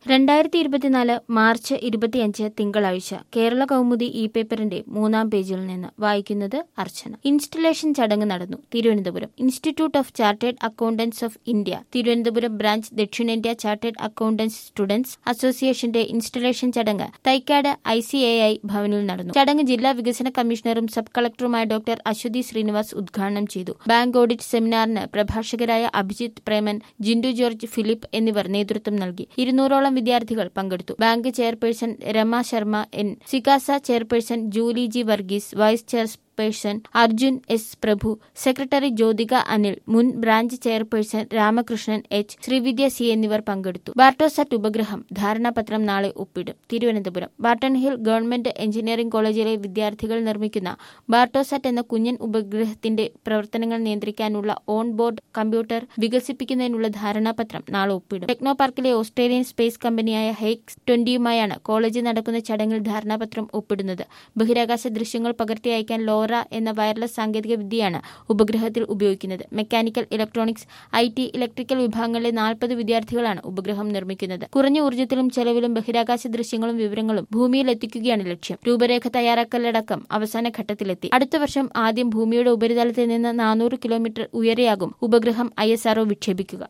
രണ്ടായിരത്തി ഇരുപത്തിനാല് മാർച്ച് ഇരുപത്തിയഞ്ച് തിങ്കളാഴ്ച കേരള കൗമുദി ഇ പേപ്പറിന്റെ മൂന്നാം പേജിൽ നിന്ന് വായിക്കുന്നത് അർച്ചന ഇൻസ്റ്റലേഷൻ ചടങ്ങ് നടന്നു Thiruvananthapuram institute of chartered accountants of India Thiruvananthapuram branch ദക്ഷിണേന്ത്യ ചാർട്ടേഡ് അക്കൌണ്ടന്റ്സ് സ്റ്റുഡന്റ്സ് അസോസിയേഷന്റെ ഇൻസ്റ്റലേഷൻ ചടങ്ങ് Thycaud I C A I ഭവനിൽ നടന്നു ചടങ്ങ് ജില്ലാ വികസന കമ്മീഷണറും സബ് കളക്ടറുമായ ഡോക്ടർ അശ്വതി ശ്രീനിവാസ് ഉദ്ഘാടനം ചെയ്തു ബാങ്ക് ഓഡിറ്റ് സെമിനാറിന് പ്രഭാഷകരായ അഭിജിത്ത് പ്രേമൻ ജിൻഡു ജോർജ് ഫിലിപ്പ് എന്നിവർ നേതൃത്വം നൽകി ഇരുന്നൂറോളം വിദ്യാർത്ഥികൾ പങ്കെടുത്തു bank chairperson Rama Sharma N സികാസ chairperson Julie G Varghese vice chairperson Arjun S Prabhu secretary Jyothika Anil മുൻ branch chairperson Ramakrishnan H Sreevidya C എന്നിവർ പങ്കെടുത്തു ബാർട്ടോസാറ്റ് ഉപഗ്രഹം ധാരണാപത്രം നാളെ ഒപ്പിടും തിരുവനന്തപുരം ബാർട്ടൺ ഹിൽ ഗവൺമെന്റ് എഞ്ചിനീയറിംഗ് കോളേജിലെ വിദ്യാർത്ഥികൾ നിർമ്മിക്കുന്ന ബാർട്ടോസാറ്റ് എന്ന കുഞ്ഞൻ ഉപഗ്രഹത്തിന്റെ പ്രവർത്തനങ്ങൾ നിയന്ത്രിക്കാനുള്ള ഓൺ ബോർഡ് കമ്പ്യൂട്ടർ വികസിപ്പിക്കുന്നതിനുള്ള ധാരണാപത്രം നാളെ ഒപ്പിടും ടെക്നോ പാർക്കിലെ ഓസ്ട്രേലിയൻ സ്പേസ് കമ്പനിയായ ഹെയ്ക്സ് ട്വന്റിയുമായാണ് കോളേജിൽ നടക്കുന്ന ചടങ്ങിൽ ധാരണാപത്രം ഒപ്പിടുന്നത് ബഹിരാകാശ ദൃശ്യങ്ങൾ പകർത്തി അയക്കാൻ ലോറ എന്ന വയർലെസ് സാങ്കേതിക വിദ്യയാണ് ഉപഗ്രഹത്തിൽ ഉപയോഗിക്കുന്നത് mechanical electronics I T electrical വിഭാഗങ്ങളിലെ നാൽപ്പത് വിദ്യാർത്ഥികളാണ് ഉപഗ്രഹം നിർമ്മിക്കുന്നത് കുറഞ്ഞ ഊർജ്ജത്തിലും ചെലവിലും ബഹിരാകാശ ദൃശ്യങ്ങളും വിവരങ്ങളും ഭൂമിയിൽ എത്തിക്കുകയാണ് ലക്ഷ്യം രൂപരേഖ തയ്യാറാക്കലടക്കം അവസാന ഘട്ടത്തിലെത്തി അടുത്ത വർഷം ആദ്യം ഭൂമിയുടെ ഉപരിതലത്തിൽ നിന്ന് നാനൂറ് കിലോമീറ്റർ ഉയരെയാകും ഉപഗ്രഹം ഐ വിക്ഷേപിക്കുക